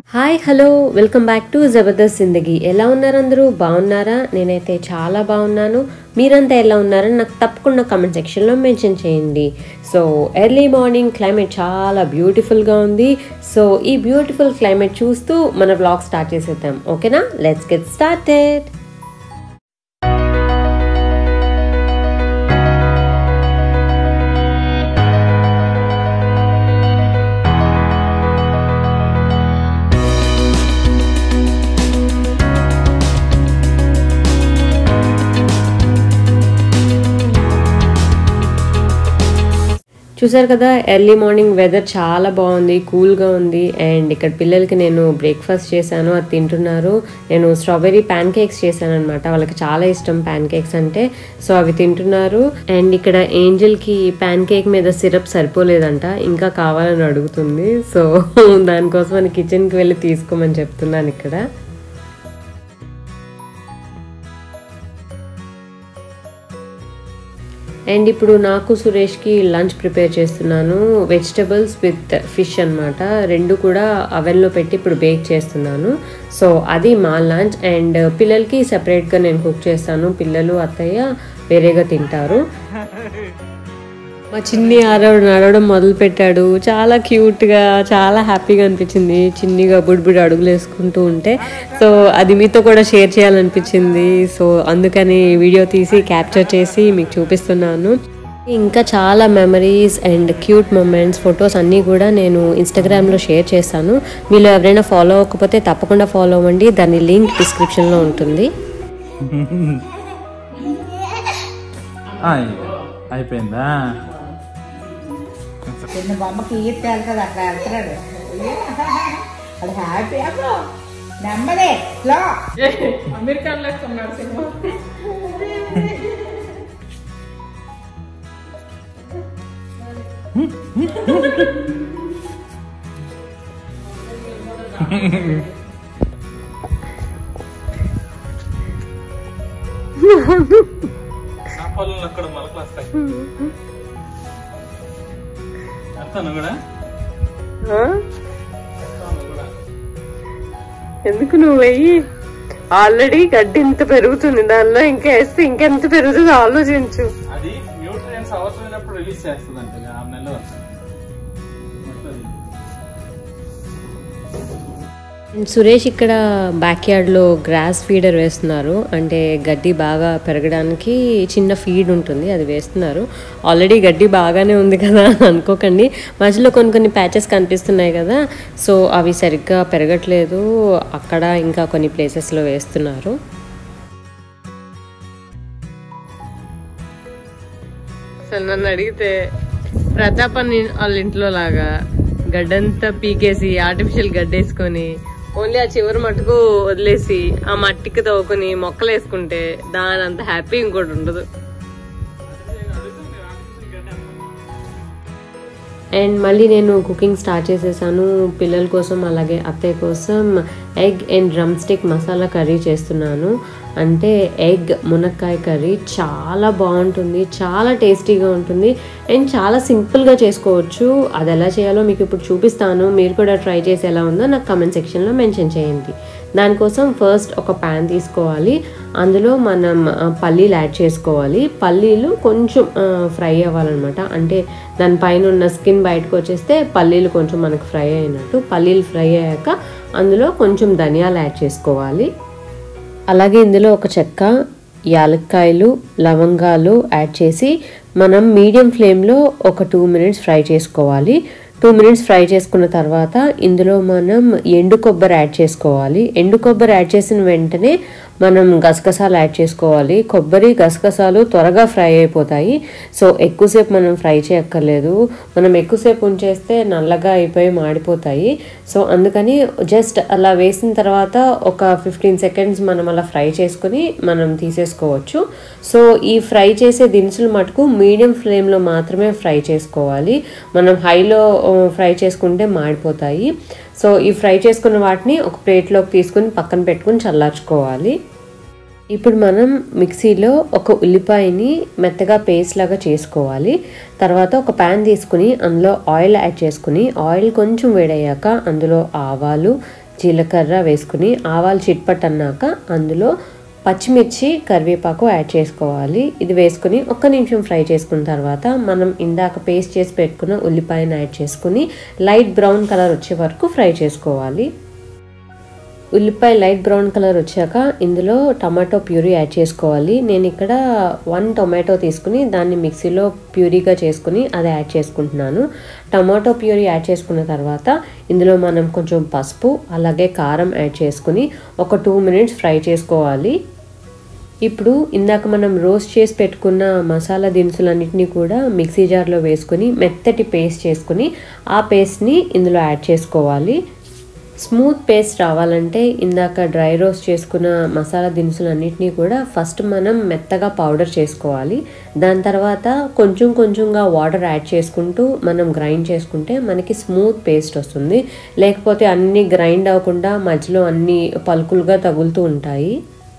hi hello welcome back to Jabardasth Zindagi ఎలా ఉన్నారు అందరూ బాగున్నారా నేనైతే చాలా బాగున్నాను మీరంతా ఎలా ఉన్నారని నాకు తప్పకుండా కామెంట్ సెక్షన్లో మెన్షన్ చేయండి సో ఎర్లీ మార్నింగ్ క్లైమేట్ చాలా బ్యూటిఫుల్గా ఉంది సో ఈ బ్యూటిఫుల్ క్లైమేట్ చూస్తూ మన వ్లాగ్ స్టార్ట్ చేసేద్దాం ఓకేనా లెట్స్ గెట్ స్టార్టెడ్ చూసారు కదా ఎర్లీ మార్నింగ్ వెదర్ చాలా బాగుంది కూల్గా ఉంది అండ్ ఇక్కడ పిల్లలకి నేను బ్రేక్ఫాస్ట్ చేశాను అది తింటున్నారు నేను స్ట్రాబెర్రీ ప్యాన్ కేక్స్ చేశాను అనమాట వాళ్ళకి చాలా ఇష్టం ప్యాన్ కేక్స్ అంటే సో అవి తింటున్నారు అండ్ ఇక్కడ ఏంజల్కి ప్యాన్ కేక్ మీద సిరప్ సరిపోలేదంట ఇంకా కావాలని అడుగుతుంది సో దానికోసం అని కిచెన్కి వెళ్ళి తీసుకోమని చెప్తున్నాను ఇక్కడ అండ్ ఇప్పుడు నాకు సురేష్కి లంచ్ ప్రిపేర్ చేస్తున్నాను వెజిటబుల్స్ విత్ ఫిష్ అనమాట రెండు కూడా అవెన్లో పెట్టి ఇప్పుడు బేక్ చేస్తున్నాను సో అది మా లంచ్ అండ్ పిల్లలకి సపరేట్గా నేను కుక్ చేస్తాను పిల్లలు అత్తయ్య వేరేగా తింటారు మా చిన్ని ఆరవడం నడవడం మొదలు పెట్టాడు చాలా క్యూట్గా చాలా హ్యాపీగా అనిపించింది చిన్నిగా బుడిబుడి అడుగులు వేసుకుంటూ ఉంటే సో అది మీతో కూడా షేర్ చేయాలనిపించింది సో అందుకని వీడియో తీసి క్యాప్చర్ చేసి మీకు చూపిస్తున్నాను ఇంకా చాలా memories and cute moments photos అన్నీ కూడా నేను ఇన్స్టాగ్రామ్లో షేర్ చేస్తాను మీరు ఎవరైనా ఫాలో అవ్వకపోతే తప్పకుండా ఫాలో అవ్వండి దాని లింక్ డిస్క్రిప్షన్లో ఉంటుంది ఆయ్, అయిపోయిందా చిన్న బొమ్మకి ఈత వెళ్తుంది అట్లా వెళ్తున్నాడు అది హ్యాపీ అప్పుడు నెమ్మదే లో పళ్ళు అక్కడ మొలకలు వస్తాయి వస్తాను కూడా వస్తాను కూడా ఎందుకు నువ్వు వెయ్యి ఆల్రెడీ గడ్డి ఇంత పెరుగుతుంది దానిలో ఇంకా వేస్తే ఇంకెంత పెరుగుతుందో ఆలోచించు అది న్యూట్రియన్స్ అవసరమైనప్పుడు రిలీజ్ చేస్తుంది అంటే ఆరు నెలలు వస్తుంది సురేష్ ఇక్కడ బ్యాక్ యార్డ్లో గ్రాస్ ఫీడర్ వేస్తున్నారు అంటే గడ్డి బాగా పెరగడానికి చిన్న ఫీడ్ ఉంటుంది అది వేస్తున్నారు ఆల్రెడీ గడ్డి బాగానే ఉంది కదా అని అనుకోకండి మధ్యలో కొన్ని కొన్ని ప్యాచెస్ కనిపిస్తున్నాయి కదా సో అవి సరిగ్గా పెరగట్లేదు అక్కడ ఇంకా కొన్ని ప్లేసెస్లో వేస్తున్నారు అసలు నన్ను అడిగితే ప్రతాపన్ వాళ్ళ ఇంట్లో లాగా గడ్డంతా పీకేసి ఆర్టిఫిషియల్ గడ్డేసుకొని ఓన్లీ ఆ చివరి మట్టుకు వదిలేసి ఆ మట్టికి తవ్వుకొని మొక్కలు వేసుకుంటే దాని అంత హ్యాపీ ఇంకోటి ఉండదు అండ్ మళ్ళీ నేను కుకింగ్ స్టార్ట్ చేసేసాను పిల్లల కోసం అలాగే అత్తయ్య కోసం egg and drumstick masala curry చేస్తున్నాను అంటే ఎగ్ మునక్కాయ కర్రీ చాలా బాగుంటుంది చాలా టేస్టీగా ఉంటుంది అండ్ చాలా సింపుల్గా చేసుకోవచ్చు అది ఎలా చేయాలో మీకు ఇప్పుడు చూపిస్తాను మీరు కూడా ట్రై చేసి ఎలా ఉందో నాకు కమెంట్ సెక్షన్లో మెన్షన్ చేయండి దానికోసం ఫస్ట్ ఒక ప్యాన్ తీసుకోవాలి అందులో మనం ఆ, పల్లీలు యాడ్ చేసుకోవాలి పల్లీలు కొంచెం ఆ, ఫ్రై అవ్వాలన్నమాట అంటే దానిపైన ఉన్న స్కిన్ బయటకు వచ్చేస్తే పల్లీలు కొంచెం మనకు ఫ్రై అయినట్టు పల్లీలు ఫ్రై అయ్యాక అందులో కొంచెం ధనియాలు యాడ్ చేసుకోవాలి అలాగే ఇందులో ఒక చెక్క యాలక్కాయలు లవంగాలు యాడ్ చేసి మనం మీడియం ఫ్లేమ్లో ఒక టూ మినిట్స్ ఫ్రై చేసుకోవాలి టూ మినిట్స్ ఫ్రై చేసుకున్న తర్వాత ఇందులో మనం ఎండు కొబ్బరి యాడ్ చేసుకోవాలి ఎండు కొబ్బరి యాడ్ చేసిన వెంటనే మనం గసగసాలు యాడ్ చేసుకోవాలి కొబ్బరి గసగసాలు త్వరగా ఫ్రై అయిపోతాయి సో ఎక్కువసేపు మనం ఫ్రై చేయక్కర్లేదు మనం ఎక్కువసేపు ఉంచేస్తే నల్లగా అయిపోయి మాడిపోతాయి సో అందుకని జస్ట్ అలా వేసిన తర్వాత ఒక ఫిఫ్టీన్ సెకండ్స్ మనం అలా ఫ్రై చేసుకొని మనం తీసేసుకోవచ్చు సో ఈ ఫ్రై చేసే దినుసులు మటుకు మీడియం ఫ్లేమ్లో మాత్రమే ఫ్రై చేసుకోవాలి మనం హైలో ఫ్రై చేసుకుంటే మాడిపోతాయి సో ఈ ఫ్రై చేసుకున్న వాటిని ఒక ప్లేట్లోకి తీసుకుని పక్కన పెట్టుకుని చల్లార్చుకోవాలి ఇప్పుడు మనం మిక్సీలో ఒక ఉల్లిపాయని మెత్తగా పేస్ట్ లాగా చేసుకోవాలి తర్వాత ఒక ప్యాన్ తీసుకుని అందులో ఆయిల్ యాడ్ చేసుకుని ఆయిల్ కొంచెం వేడయ్యాక అందులో ఆవాలు జీలకర్ర వేసుకుని ఆవాలు చిట్పట్ అన్నాక అందులో పచ్చిమిర్చి కరివేపాకు యాడ్ చేసుకోవాలి ఇది వేసుకుని ఒక్క నిమిషం ఫ్రై చేసుకున్న తర్వాత మనం ఇందాక పేస్ట్ చేసి పెట్టుకున్న ఉల్లిపాయను యాడ్ చేసుకుని లైట్ బ్రౌన్ కలర్ వచ్చే వరకు ఫ్రై చేసుకోవాలి ఉల్లిపాయ లైట్ బ్రౌన్ కలర్ వచ్చాక ఇందులో టమాటో ప్యూరీ యాడ్ చేసుకోవాలి నేను ఇక్కడ వన్ టొమాటో తీసుకుని దాన్ని మిక్సీలో ప్యూరీగా చేసుకుని అది యాడ్ చేసుకుంటున్నాను టమాటో ప్యూరీ యాడ్ చేసుకున్న తర్వాత ఇందులో మనం కొంచెం పసుపు అలాగే కారం యాడ్ చేసుకుని ఒక టూ మినిట్స్ ఫ్రై చేసుకోవాలి ఇప్పుడు ఇందాక మనం రోస్ట్ చేసి పెట్టుకున్న మసాలా దినుసులన్నింటినీ కూడా మిక్సీ జార్లో వేసుకొని మెత్తటి పేస్ట్ చేసుకుని ఆ పేస్ట్ని ఇందులో యాడ్ చేసుకోవాలి స్మూత్ పేస్ట్ రావాలంటే ఇందాక డ్రై రోస్ట్ చేసుకున్న మసాలా దినుసులన్నింటినీ కూడా ఫస్ట్ మనం మెత్తగా పౌడర్ చేసుకోవాలి దాని తర్వాత కొంచెం కొంచెంగా వాటర్ యాడ్ చేసుకుంటూ మనం గ్రైండ్ చేసుకుంటే మనకి స్మూత్ పేస్ట్ వస్తుంది లేకపోతే అన్నీ గ్రైండ్ అవ్వకుండా మధ్యలో అన్నీ పలుకులుగా తగులుతూ ఉంటాయి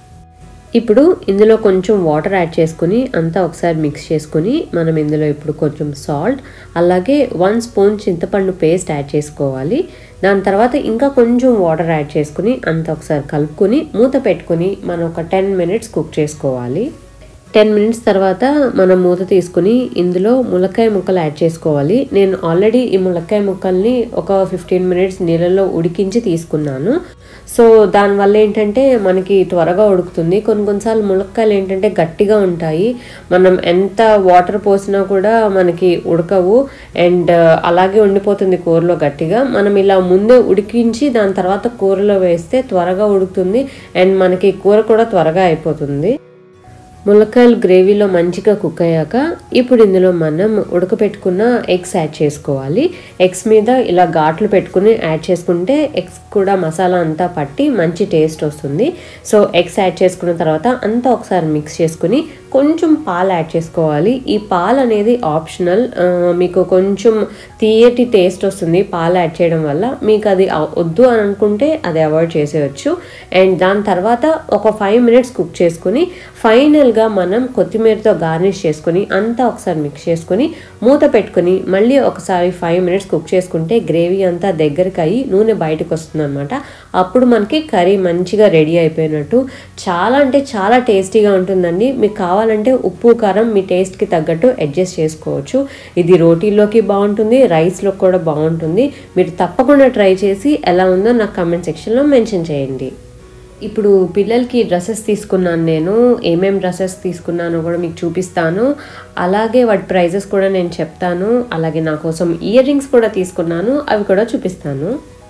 ఇప్పుడు ఇందులో కొంచెం వాటర్ యాడ్ చేసుకుని అంతా ఒకసారి మిక్స్ చేసుకుని మనం ఇందులో ఇప్పుడు కొంచెం సాల్ట్ అలాగే వన్ స్పూన్ చింతపండు పేస్ట్ యాడ్ చేసుకోవాలి దాని తర్వాత ఇంకా కొంచెం వాటర్ యాడ్ చేసుకుని అంతా ఒకసారి కలుపుకొని మూత పెట్టుకుని మనం ఒక టెన్ మినిట్స్ కుక్ చేసుకోవాలి టెన్ మినిట్స్ తర్వాత మనం మూత తీసుకుని ఇందులో ములక్కాయ ముక్కలు యాడ్ చేసుకోవాలి నేను ఆల్రెడీ ఈ ములక్కాయ ముక్కల్ని ఒక ఫిఫ్టీన్ మినిట్స్ నీళ్ళలో ఉడికించి తీసుకున్నాను సో దానివల్ల ఏంటంటే మనకి త్వరగా ఉడుకుతుంది కొన్ని కొన్నిసార్లు ములక్కాయలు ఏంటంటే గట్టిగా ఉంటాయి మనం ఎంత వాటర్ పోసినా కూడా మనకి ఉడకవు అండ్ అలాగే ఉండిపోతుంది కూరలో గట్టిగా మనం ఇలా ముందే ఉడికించి దాని తర్వాత కూరలో వేస్తే త్వరగా ఉడుకుతుంది అండ్ మనకి కూర కూడా త్వరగా అయిపోతుంది ములక్కాయలు గ్రేవీలో మంచిగా కుక్ అయ్యాక ఇప్పుడు ఇందులో మనం ఉడకపెట్టుకున్న ఎగ్స్ యాడ్ చేసుకోవాలి ఎగ్స్ మీద ఇలా ఘాట్లు పెట్టుకుని యాడ్ చేసుకుంటే ఎగ్స్ కూడా మసాలా అంతా పట్టి మంచి టేస్ట్ వస్తుంది సో ఎగ్స్ యాడ్ చేసుకున్న తర్వాత అంతా ఒకసారి మిక్స్ చేసుకుని కొంచెం పాలు యాడ్ చేసుకోవాలి ఈ పాలు అనేది ఆప్షనల్ మీకు కొంచెం తీయటి టేస్ట్ వస్తుంది పాలు యాడ్ చేయడం వల్ల మీకు అది వద్దు అని అనుకుంటే అది అవాయిడ్ చేసేయచ్చు అండ్ దాని తర్వాత ఒక ఫైవ్ మినిట్స్ కుక్ చేసుకుని ఫైనల్గా మనం కొత్తిమీరతో గార్నిష్ చేసుకుని అంతా ఒకసారి మిక్స్ చేసుకుని మూత పెట్టుకుని మళ్ళీ ఒకసారి ఫైవ్ మినిట్స్ కుక్ చేసుకుంటే గ్రేవీ అంతా దగ్గరికి అయ్యి నూనె బయటకు వస్తుంది అనమాట అప్పుడు మనకి కర్రీ మంచిగా రెడీ అయిపోయినట్టు చాలా అంటే చాలా టేస్టీగా ఉంటుందండి మీకు కావాలంటే ఉప్పు కారం మీ టేస్ట్కి తగ్గట్టు అడ్జస్ట్ చేసుకోవచ్చు ఇది రోటీలోకి బాగుంటుంది రైస్లో కూడా బాగుంటుంది మీరు తప్పకుండా ట్రై చేసి ఎలా ఉందో నాకు కమెంట్ సెక్షన్లో మెన్షన్ చేయండి ఇప్పుడు పిల్లలకి డ్రెస్సెస్ తీసుకున్నాను నేను ఏమేం డ్రెస్సెస్ తీసుకున్నానో కూడా మీకు చూపిస్తాను అలాగే వాటి ప్రైజెస్ కూడా నేను చెప్తాను అలాగే నా కోసం ఇయర్ రింగ్స్ కూడా తీసుకున్నాను అవి కూడా చూపిస్తాను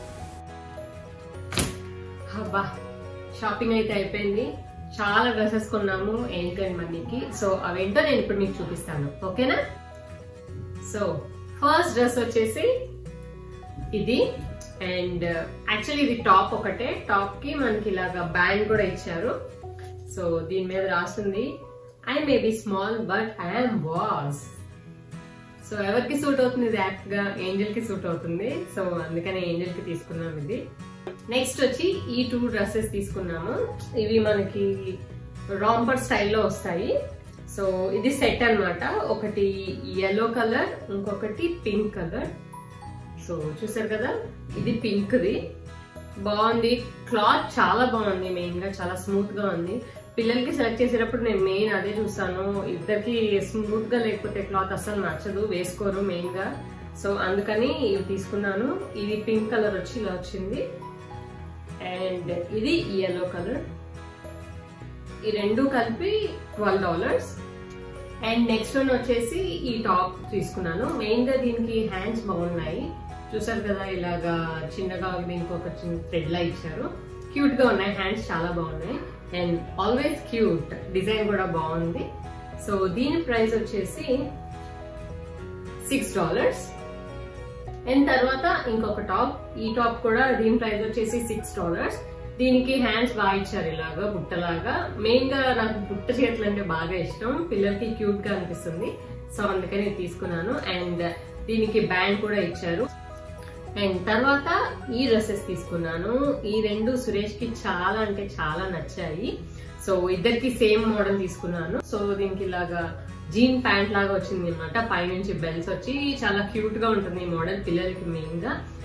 అబ్బా షాపింగ్ అయితే అయిపోయింది చాలా డ్రెస్సెస్ కొన్నాము ఏంటి అండ్ మనీకి సో అవేంటో నేను ఇప్పుడు మీకు చూపిస్తాను ఓకేనా సో ఫస్ట్ డ్రెస్ వచ్చేసి ఇది అండ్ యాక్చువల్లీ ఇది టాప్ ఒకటే టాప్ కి మనకి ఇలాగా బ్యాండ్ కూడా ఇచ్చారు సో దీని మీద రాస్తుంది I may be small but I'm boss so ఎవరికి సూట్ అవుతుంది ఇది యాక్ట్ గా ఏంజల్ కి సూట్ అవుతుంది సో అందుకని ఏంజల్ కి తీసుకున్నాం ఇది నెక్స్ట్ వచ్చి ఈ టూ డ్రెస్సెస్ తీసుకున్నాము ఇవి మనకి రాంపర్ స్టైల్లో వస్తాయి సో ఇది సెట్ అన్నమాట ఒకటి ఎల్లో కలర్ ఇంకొకటి పింక్ కలర్ సో చూసారు కదా ఇది పింక్ ది బాగుంది క్లాత్ చాలా బాగుంది మెయిన్ గా చాలా స్మూత్ గా ఉంది పిల్లలకి సెలెక్ట్ చేసేటప్పుడు నేను మెయిన్ అదే చూస్తాను ఇద్దరికి స్మూత్ గా లేకపోతే క్లాత్ అస్సలు నచ్చదు వేసుకోరు మెయిన్ గా సో అందుకని ఇవి తీసుకున్నాను ఇది పింక్ కలర్ వచ్చి ఇలా వచ్చింది అండ్ ఇది ఎల్లో కలర్ ఈ రెండు కలిపి twelve dollars and next one వచ్చేసి ఈ టాప్ తీసుకున్నాను మెయిన్ గా దీనికి హ్యాండ్స్ బాగున్నాయి చూసారు కదా ఇలాగా చిన్నగా దీనికి ఒక చిన్న థ్రెడ్ లా ఇచ్చారు క్యూట్ గా ఉన్నాయి హ్యాండ్స్ చాలా బాగున్నాయి అండ్ ఆల్వేస్ క్యూట్ డిజైన్ కూడా బాగుంది సో దీని ప్రైస్ వచ్చేసి సిక్స్ డాలర్స్ అండ్ తర్వాత ఇంకొక టాప్ ఈ టాప్ కూడా దీని ప్రైస్ వచ్చేసి సిక్స్ డాలర్స్ దీనికి హ్యాండ్స్ బాగా ఇచ్చారు ఇలాగా బుట్టలాగా మెయిన్ గా నాకు బుట్ట చేతులు అంటే బాగా ఇష్టం పిల్లలకి క్యూట్ గా అనిపిస్తుంది సో అందుకని ఇది తీసుకున్నాను అండ్ దీనికి బ్యాండ్ కూడా ఇచ్చారు అండ్ తర్వాత ఈ డ్రెస్సెస్ తీసుకున్నాను ఈ రెండు సురేష్ కి చాలా అంటే చాలా నచ్చాయి సో ఇద్దరికి సేమ్ మోడల్ తీసుకున్నాను సో దీనికి ఇలాగా జీన్ ప్యాంట్ లాగా వచ్చింది అనమాట పైనుంచి బెల్స్ వచ్చి చాలా క్యూట్ గా ఉంటుంది ఈ మోడల్ పిల్లలకి మెయిన్ గా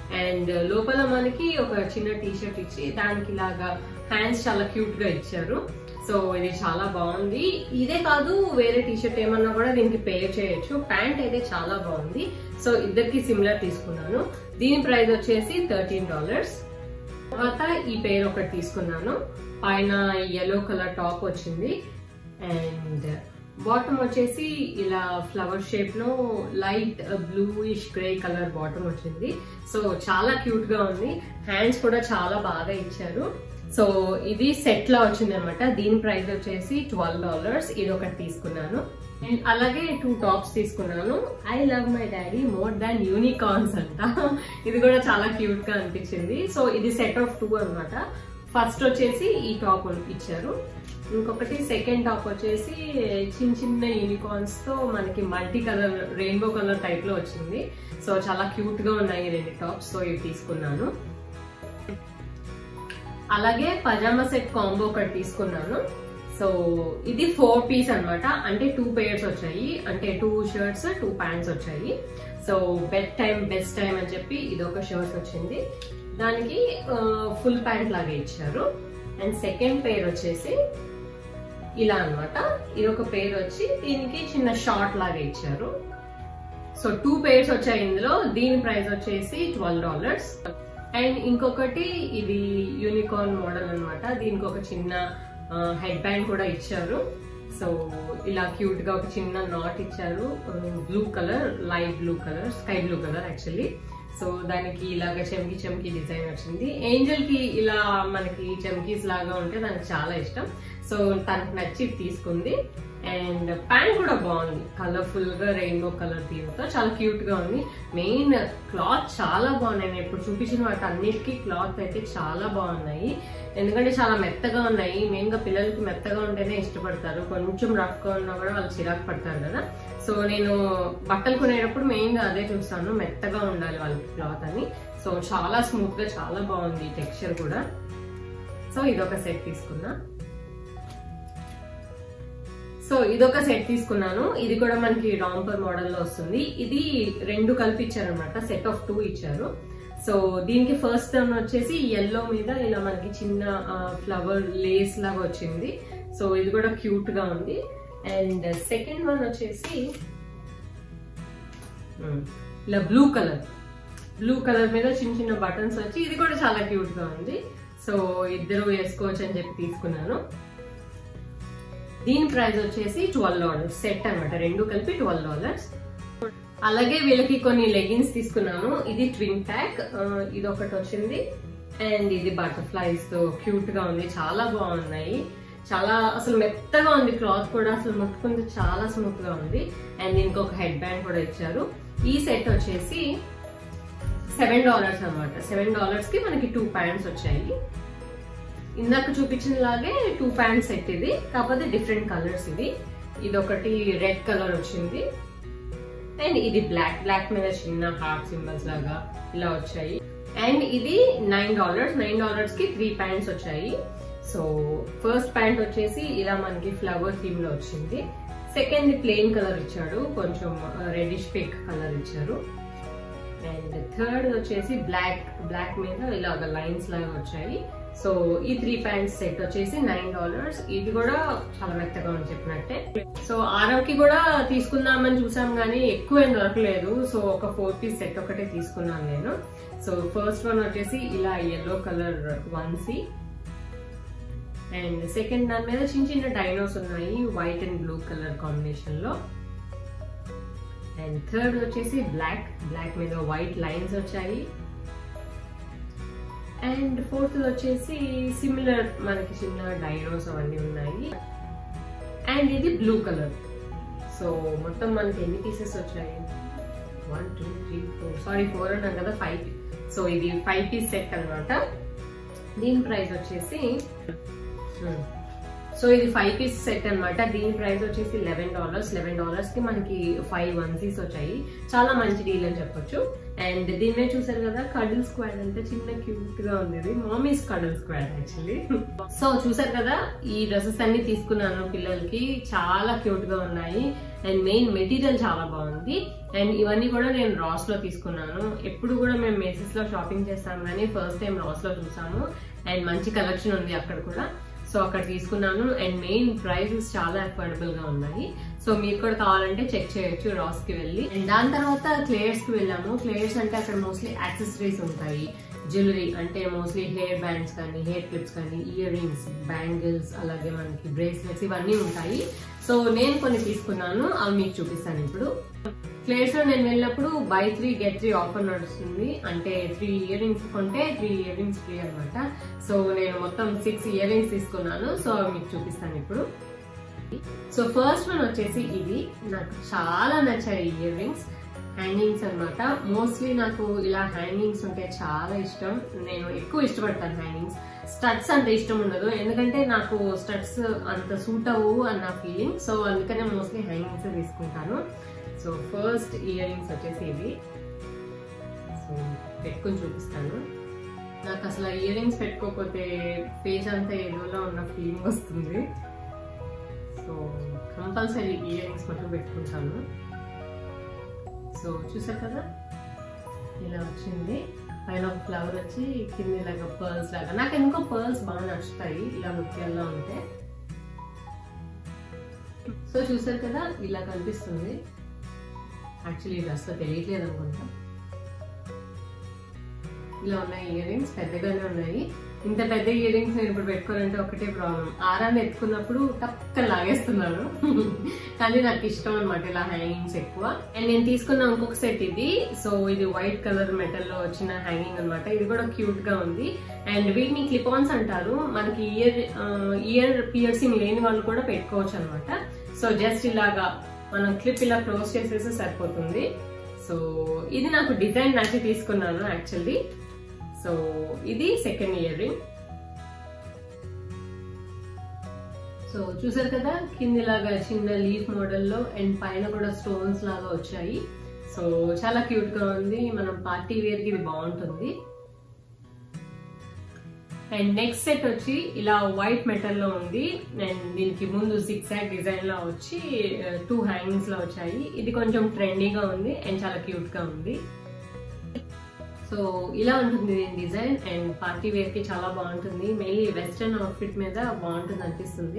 అండ్ లోపల మనకి ఒక చిన్న టీ షర్ట్ ఇచ్చి దానికి ఇలాగా హ్యాండ్స్ చాలా క్యూట్ గా ఇచ్చారు సో ఇది చాలా బాగుంది ఇదే కాదు వేరే టీ షర్ట్ ఏమన్నా కూడా దీనికి పే చేయొచ్చు ప్యాంట్ అయితే చాలా బాగుంది సో ఇద్దరికి సిమిలర్ తీసుకున్నాను దీని ప్రైస్ వచ్చేసి థర్టీన్ డాలర్స్ తర్వాత ఈ పేరు ఒకటి తీసుకున్నాను పైన ఎల్లో కలర్ టాప్ వచ్చింది అండ్ బాటమ్ వచ్చేసి ఇలా ఫ్లవర్ షేప్ లో light bluish grey colour bottom వచ్చింది సో చాలా క్యూట్ గా ఉంది హ్యాండ్స్ కూడా చాలా బాగా ఇచ్చారు సో ఇది సెట్ లా వచ్చింది అనమాట దీని ప్రైస్ వచ్చేసి ట్వెల్వ్ డాలర్స్ ఇది ఒకటి తీసుకున్నాను అండ్ అలాగే టూ టాప్స్ తీసుకున్నాను I love my daddy more than unicorns అంట ఇది కూడా చాలా క్యూట్ గా అనిపించింది సో ఇది సెట్ ఆఫ్ టూ అన్నమాట ఫస్ట్ వచ్చేసి ఈ టాప్ ఇచ్చారు ఇంకొకటి సెకండ్ టాప్ వచ్చేసి చిన్న చిన్న యూనికార్న్స్ తో మనకి multi colour rainbow colour type లో వచ్చింది సో చాలా క్యూట్ గా ఉన్నాయి ఈ రెండు టాప్స్ సో ఇవి తీసుకున్నాను అలాగే పజామా సెట్ కాంబో ఒకటి తీసుకున్నాను సో ఇది ఫోర్ పీస్ అన్నమాట అంటే టూ పేయర్స్ వచ్చాయి అంటే టూ షర్ట్స్ టూ ప్యాంట్స్ వచ్చాయి so bed time best time అని చెప్పి ఇది ఒక షర్ట్ వచ్చింది దానికి ఫుల్ ప్యాంట్ లాగా ఇచ్చారు అండ్ సెకండ్ పేర్ వచ్చేసి ఇలా అన్నమాట ఇది ఒక పేర్ వచ్చి దీనికి చిన్న షార్ట్ లాగా ఇచ్చారు సో టూ పేర్స్ వచ్చాయి ఇందులో దీని ప్రైస్ వచ్చేసి ట్వెల్వ్ డాలర్స్ అండ్ ఇంకొకటి ఇది యూనికార్న్ మోడల్ అన్నమాట దీనికి ఒక చిన్న హెడ్ బ్యాండ్ కూడా ఇచ్చారు సో ఇలా క్యూట్ గా ఒక చిన్న నాట్ ఇచ్చారు blue colour light blue colour sky blue colour actually so దానికి ఇలాగ చెంకి చెంకి డిజైన్ వచ్చింది ఏంజల్ కి ఇలా మనకి చెంకీస్ లాగా ఉంటే దానికి చాలా ఇష్టం సో తనకు నచ్చి తీసుకుంది అండ్ ప్యాంట్ కూడా బాగుంది కలర్ఫుల్ గా రెయిన్బో కలర్ థీమ్ తో చాలా క్యూట్ గా ఉంది మెయిన్ క్లాత్ చాలా బాగున్నాయి నేను ఇప్పుడు చూపించిన వాటి అన్నిటికీ క్లాత్ అయితే చాలా బాగున్నాయి ఎందుకంటే చాలా మెత్తగా ఉన్నాయి మెయిన్ గా పిల్లలకి మెత్తగా ఉంటేనే ఇష్టపడతారు కొంచెం రఫ్ గా ఉన్నా కూడా వాళ్ళు చిరాకు పడతారు కదా సో నేను బట్టలు కొనేటప్పుడు మెయిన్ గా అదే చూస్తాను మెత్తగా ఉండాలి వాళ్ళకి క్లాత్ అని సో చాలా స్మూత్ గా చాలా బాగుంది టెక్స్చర్ కూడా సో ఇదొక సెట్ తీసుకున్నా సో ఇదొక సెట్ తీసుకున్నాను ఇది కూడా మనకి రాంపర్ మోడల్ లో వస్తుంది ఇది రెండు కలిపి ఇచ్చారు అనమాట సెట్ ఆఫ్ టూ ఇచ్చారు సో దీనికి ఫస్ట్ టర్మ్ వచ్చేసి ఎల్లో మీద ఇలా మనకి చిన్న ఫ్లవర్ లేస్ లాగా వచ్చింది సో ఇది కూడా క్యూట్ గా ఉంది అండ్ సెకండ్ వన్ వచ్చేసి ఉమ్, ఇలా బ్లూ కలర్ బ్లూ కలర్ మీద చిన్న చిన్న బటన్స్ వచ్చి ఇది కూడా చాలా క్యూట్ గా ఉంది సో ఇద్దరు వేసుకోవచ్చు అని చెప్పి తీసుకున్నాను దీని ప్రైస్ వచ్చేసి ట్వెల్వ్ డాలర్స్ సెట్ అన్నమాట రెండు కలిపి ట్వెల్వ్ డాలర్స్ అలాగే వీళ్ళకి కొన్ని లెగిన్స్ తీసుకున్నాను ఇది ట్విన్ ప్యాక్ ఇది ఒకటి వచ్చింది అండ్ ఇది బటర్ఫ్లైస్ తో క్యూట్ గా ఉంది చాలా బాగున్నాయి చాలా అసలు మెత్తగా ఉంది క్లాత్ కూడా అసలు ముట్టుకుంటే చాలా స్మూత్ గా ఉంది అండ్ దీనికి ఒక హెడ్ బ్యాండ్ కూడా ఇచ్చారు ఈ సెట్ వచ్చేసి సెవెన్ డాలర్స్ అన్నమాట సెవెన్ డాలర్స్ కి మనకి టూ ప్యాంట్స్ వచ్చాయి ఇందాక చూపించిన లాగే టూ ప్యాంట్స్ సెట్ ఇది కాకపోతే డిఫరెంట్ కలర్స్ ఇది ఇది ఒకటి రెడ్ కలర్ వచ్చింది అండ్ ఇది బ్లాక్ బ్లాక్ మీద చిన్న హార్ట్ సింబల్స్ లాగా ఇలా వచ్చాయి అండ్ ఇది నైన్ డాలర్స్ నైన్ డాలర్స్ కి త్రీ ప్యాంట్స్ వచ్చాయి సో ఫస్ట్ ప్యాంట్ వచ్చేసి ఇలా మనకి ఫ్లవర్ థీమ్ లో వచ్చింది సెకండ్ ప్లెయిన్ కలర్ ఇచ్చాడు కొంచెం రెడిష్ పిక్ కలర్ ఇచ్చారు అండ్ థర్డ్ వచ్చేసి బ్లాక్ బ్లాక్ మీద ఇలాగ లైన్స్ లాగా వచ్చాయి సో ఈ త్రీ ప్యాంట్స్ సెట్ వచ్చేసి నైన్ డాలర్స్ ఇది కూడా చాలా మెత్తగా అని చెప్పినట్టే సో ఆరవ్కి కూడా తీసుకుందామని చూసాం కానీ ఎక్కువ ఏం దొరకలేదు సో ఒక ఫోర్ పీస్ సెట్ ఒకటే తీసుకున్నాను నేను సో ఫస్ట్ వన్ వచ్చేసి ఇలా yellow colour onesie and second దాని మీద చిన్న చిన్న డైనోస్ ఉన్నాయి white and blue colour combination లో అండ్ థర్డ్ వచ్చేసి బ్లాక్ బ్లాక్ మీద వైట్ లైన్స్ వచ్చాయి అండ్ ఫోర్త్ వచ్చేసి సిమిలర్ మనకి చిన్న డైనోస్ అవన్నీ ఉన్నాయి అండ్ ఇది బ్లూ కలర్ సో మొత్తం మనకి ఎన్ని పీసెస్ వచ్చాయి one two three four sorry four అన్నాం కదా ఫైవ్ సో ఇది ఫైవ్ పీస్ సెట్ అన్నమాట దీని ప్రైస్ వచ్చేసి సో ఇది ఫైవ్ పీస్ సెట్ అన్నమాట దీని ప్రైస్ వచ్చేసి లెవెన్ డాలర్స్ లెవెన్ డాలర్స్ కి మనకి ఫైవ్ వన్సీస్ వచ్చాయి చాలా మంచి డీల్ అని చెప్పొచ్చు అండ్ దీన్నే చూసారు కదా కడల్ స్క్వాడ్ అంటే చిన్న క్యూట్ గా ఉంది ఇది mommy's cuddle squad actually so చూసారు కదా ఈ డ్రెస్సెస్ అన్ని తీసుకున్నాను పిల్లలకి చాలా క్యూట్ గా ఉన్నాయి అండ్ మెయిన్ మెటీరియల్ చాలా బాగుంది అండ్ ఇవన్నీ కూడా నేను రాస్ లో తీసుకున్నాను ఎప్పుడు కూడా మేము మేసెస్ లో షాపింగ్ చేస్తాం కానీ ఫస్ట్ టైం రాస్ లో చూసాము అండ్ మంచి కలెక్షన్ ఉంది అక్కడ కూడా సో అక్కడ తీసుకున్నాను అండ్ మెయిన్ ప్రైసెస్ చాలా అఫోర్డబుల్ గా ఉన్నాయి సో మీరు కూడా కావాలంటే చెక్ చేయొచ్చు రాస్ కి వెళ్ళి అండ్ దాని తర్వాత క్లేయర్స్ కి వెళ్ళాము క్లేయర్స్ అంటే అక్కడ మోస్ట్లీ యాక్సెసరీస్ ఉంటాయి జ్యువెలరీ అంటే మోస్ట్లీ హెయిర్ బ్యాండ్స్ కానీ హెయిర్ క్లిప్స్ కానీ ఇయర్ రింగ్స్ బ్యాంగిల్స్ అలాగే మనకి బ్రేస్లెట్స్ ఇవన్నీ ఉంటాయి సో నేను కొన్ని తీసుకున్నాను అవి మీకు చూపిస్తాను ఇప్పుడు క్లేర్స్ లో నేను వెళ్ళినప్పుడు buy three get three offer నడుస్తుంది అంటే త్రీ ఇయర్ రింగ్స్ కొంటే త్రీ ఇయర్ రింగ్స్ ఫ్రీ అనమాట సో నేను మొత్తం సిక్స్ ఇయర్ రింగ్స్ తీసుకున్నాను సో అవి మీకు చూపిస్తాను ఇప్పుడు సో ఫస్ట్ వన్ వచ్చేసి ఇది నాకు చాలా నచ్చాయి ఇయర్ రింగ్స్ హ్యాంగింగ్స్ అన్నమాట మోస్ట్లీ నాకు ఇలా హ్యాంగింగ్స్ ఉంటే చాలా ఇష్టం నేను ఎక్కువ ఇష్టపడతాను హ్యాంగింగ్స్ స్టడ్స్ అంత ఇష్టం ఉండదు ఎందుకంటే నాకు స్టడ్స్ అంత సూట్ అవ్వు అన్న ఫీలింగ్ సో అందుకనే మోస్ట్లీ హ్యాంగింగ్స్ తీసుకుంటాను సో ఫస్ట్ ఇయర్ రింగ్స్ వచ్చేసి ఇవి సో పెట్టుకొని చూపిస్తాను నాకు అసలు ఇయర్ రింగ్స్ పెట్టుకోకపోతే ఫేస్ అంతా ఏదోలా ఉన్న ఫీలింగ్ వస్తుంది సో కంపల్సరీ ఇయర్ రింగ్స్ మటుకు పెట్టుకుంటాను సో చూసారు కదా ఇలా వచ్చింది పైన ఒక ఫ్లవర్ వచ్చి కింద ఇలాగ పర్ల్స్ లాగా నాకు ఎందుకో పర్ల్స్ బాగా నచ్చుతాయి ఇలా ముత్యాల్లో ఉంటే సో చూసారు కదా ఇలా కనిపిస్తుంది యాక్చువల్లీ ఇది అసలు తెలియట్లేదు అనుకుంటా ఇలా ఉన్నాయి ఇయర్ రింగ్స్ పెద్దగానే ఉన్నాయి ఇంత పెద్ద ఇయర్ రింగ్స్ నేను ఇప్పుడు పెట్టుకోవాలంటే ఒకటే ప్రాబ్లం ఆరాన్ని ఎత్తుకున్నప్పుడు టక్క లాగేస్తున్నాను కానీ నాకు ఇష్టం అనమాట ఇలా హ్యాంగింగ్స్ ఎక్కువ అండ్ నేను తీసుకున్న ఇంకొక సెట్ ఇది సో ఇది వైట్ కలర్ మెటల్ లో వచ్చిన హ్యాంగింగ్ అనమాట ఇది కూడా క్యూట్ గా ఉంది అండ్ వీటిని క్లిప్ ఆన్స్ అంటారు మనకి ఇయర్ ఇయర్ పియర్సింగ్ లేని వాళ్ళు కూడా పెట్టుకోవచ్చు అనమాట సో జస్ట్ ఇలాగా మనం క్లిప్ ఇలా క్లోజ్ చేసేసి సరిపోతుంది సో ఇది నాకు డిజైన్ నచ్చి తీసుకున్నాను యాక్చువల్లీ సో ఇది సెకండ్ ఇయర్ రింగ్ సో చూసారు కదా కిందిలాగా చిన్న లీఫ్ మోడల్లో అండ్ పైన కూడా స్టోన్స్ లాగా వచ్చాయి సో చాలా క్యూట్ గా ఉంది మనం పార్టీ వేర్ కి ఇది బాగుంటుంది అండ్ నెక్స్ట్ సెట్ వచ్చి ఇలా వైట్ మెటల్ లో ఉంది అండ్ దీనికి ముందు సిక్స్ యాక్ డిజైన్ లో వచ్చి టూ హ్యాంగింగ్స్ లో వచ్చాయి ఇది కొంచెం ట్రెండీగా ఉంది అండ్ చాలా క్యూట్ గా ఉంది సో ఇలా ఉంటుంది దీని డిజైన్ అండ్ పార్టీ వేర్ కి చాలా బాగుంటుంది మెయిన్లీ వెస్ట్రన్ అవుట్ఫిట్ మీద బాగుంటుంది అనిపిస్తుంది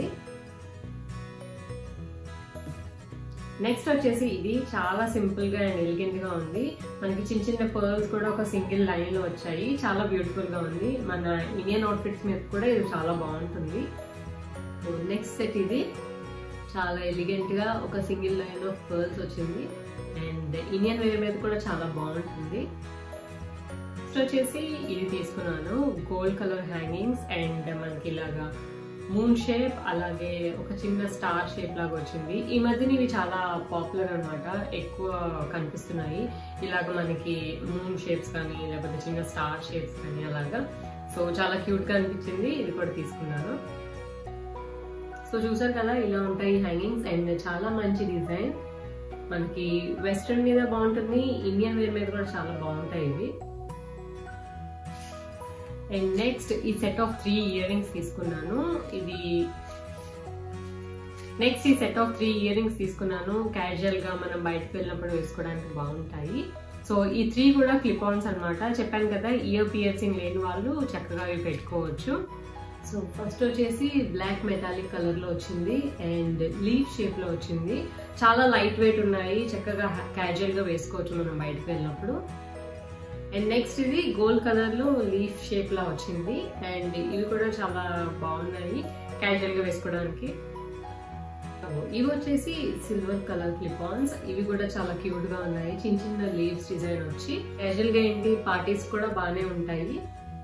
నెక్స్ట్ వచ్చేసి ఇది చాలా సింపుల్ గా అండ్ ఎలిగెంట్ గా ఉంది మనకి చిన్న చిన్న పర్ల్స్ కూడా ఒక సింగిల్ లైన్ లో వచ్చాయి చాలా బ్యూటిఫుల్ గా ఉంది మన ఇండియన్ అవుట్ఫిట్స్ మీద కూడా ఇది చాలా బాగుంటుంది నెక్స్ట్ సెట్ ఇది చాలా ఎలిగెంట్ గా ఒక సింగిల్ లైన్ ఆఫ్ పర్ల్స్ వచ్చింది అండ్ ఇండియన్ వేర్ మీద కూడా చాలా బాగుంటుంది నెక్స్ట్ వచ్చేసి ఇది తీసుకున్నాను గోల్డ్ కలర్ హ్యాంగింగ్స్ అండ్ మనకి ఇలాగా మూన్ షేప్ అలాగే ఒక చిన్న స్టార్ షేప్ లాగా వచ్చింది ఈ మధ్యన ఇవి చాలా పాపులర్ అనమాట ఎక్కువ కనిపిస్తున్నాయి ఇలాగ మనకి మూన్ షేప్స్ కానీ లేకపోతే చిన్న స్టార్ షేప్స్ కానీ అలాగా సో చాలా క్యూట్ గా అనిపించింది ఇది కూడా తీసుకున్నాను సో చూసారు కదా ఇలా ఉంటాయి హ్యాంగింగ్స్ అండ్ చాలా మంచి డిజైన్ మనకి వెస్ట్రన్ మీద బాగుంటుంది ఇండియన్ వేర్ మీద కూడా చాలా బాగుంటాయి ఇవి అండ్ నెక్స్ట్ ఈ set of three earrings తీసుకున్నాను ఇది నెక్స్ట్ ఈ set of three earrings తీసుకున్నాను క్యాజువల్ గా మనం బయటకు వెళ్ళినప్పుడు వేసుకోవడానికి బాగుంటాయి సో ఈ త్రీ కూడా క్లిప్ ఆన్స్ అనమాట చెప్పాను కదా ఇయర్ పియర్సింగ్ లేని వాళ్ళు చక్కగా ఇవి పెట్టుకోవచ్చు సో ఫస్ట్ వచ్చేసి బ్లాక్ మెటాలిక్ కలర్ లో వచ్చింది అండ్ లీఫ్ షేప్ లో వచ్చింది చాలా లైట్ వెయిట్ ఉన్నాయి చక్కగా క్యాజువల్ గా వేసుకోవచ్చు మనం బయటకు వెళ్ళినప్పుడు అండ్ నెక్స్ట్ ఇది గోల్డ్ కలర్ లో లీఫ్ షేప్ లా వచ్చింది అండ్ ఇవి కూడా చాలా బాగున్నాయి క్యాజువల్ గా వేసుకోవడానికి ఇవి వచ్చేసి సిల్వర్ కలర్ క్లిప్ ఆన్స్ ఇవి కూడా చాలా క్యూట్ గా ఉన్నాయి చిన్న చిన్న లీవ్స్ డిజైన్ వచ్చి క్యాజువల్ గా ఏంటి పార్టీస్ కూడా బాగానే ఉంటాయి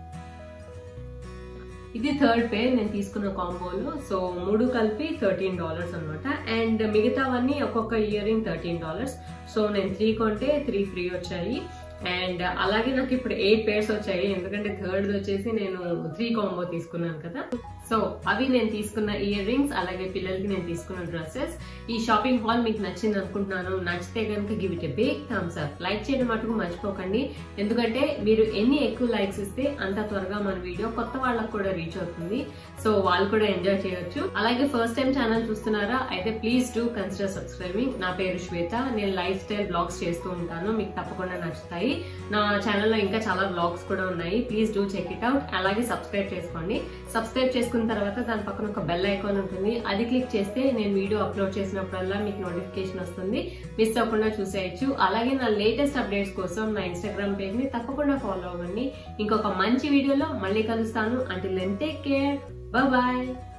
ఇది థర్డ్ పేర్ నేను తీసుకున్న కాంబోలో సో మూడు కలిపి థర్టీన్ డాలర్స్ అనమాట అండ్ మిగతావన్నీ ఒక్కొక్క earring thirteen dollars so నేను త్రీ కొంటే త్రీ ఫ్రీ వచ్చాయి అండ్ అలాగే నాకు ఇప్పుడు ఎయిట్ పేర్స్ వచ్చాయి ఎందుకంటే థర్డ్ వచ్చేసి నేను త్రీ కాంబో తీసుకున్నాను కదా సో సో అవి నేను తీసుకున్న ఇయర్ రింగ్స్ అలాగే పిల్లలకి నేను తీసుకున్న డ్రెస్సెస్ ఈ షాపింగ్ హాల్ మీకు నచ్చింది అనుకుంటున్నాను నచ్చితే కనుక give it a big thumbs up like చేయడం మటుకు మర్చిపోకండి ఎందుకంటే మీరు ఎన్ని ఎక్కువ లైక్స్ ఇస్తే అంత త్వరగా మన వీడియో కొత్త వాళ్ళకు కూడా రీచ్ అవుతుంది సో వాళ్ళు కూడా ఎంజాయ్ చేయొచ్చు అలాగే ఫస్ట్ టైం ఛానల్ చూస్తున్నారా అయితే ప్లీజ్ డూ కన్సిడర్ సబ్స్క్రైబింగ్ నా పేరు శ్వేత నేను లైఫ్ స్టైల్ బ్లాగ్స్ చేస్తూ ఉంటాను మీకు తప్పకుండా నచ్చుతాయి నా ఛానల్లో ఇంకా చాలా బ్లాగ్స్ కూడా ఉన్నాయి please do check it out అలాగే సబ్స్క్రైబ్ చేసుకోండి సబ్స్క్రైబ్ చేసుకున్న తర్వాత దాని పక్కన ఒక బెల్ ఐకాన్ ఉంటుంది అది క్లిక్ చేస్తే నేను వీడియో అప్లోడ్ చేసినప్పుడల్లా మీకు నోటిఫికేషన్ వస్తుంది మిస్ అవ్వకుండా చూసేయచ్చు అలాగే నా లేటెస్ట్ అప్డేట్స్ కోసం నా ఇన్స్టాగ్రామ్ పేజ్ ని తప్పకుండా ఫాలో అవ్వండి ఇంకొక మంచి వీడియోలో మళ్ళీ కలుస్తాను అంటే టేక్ కేర్ బాయ్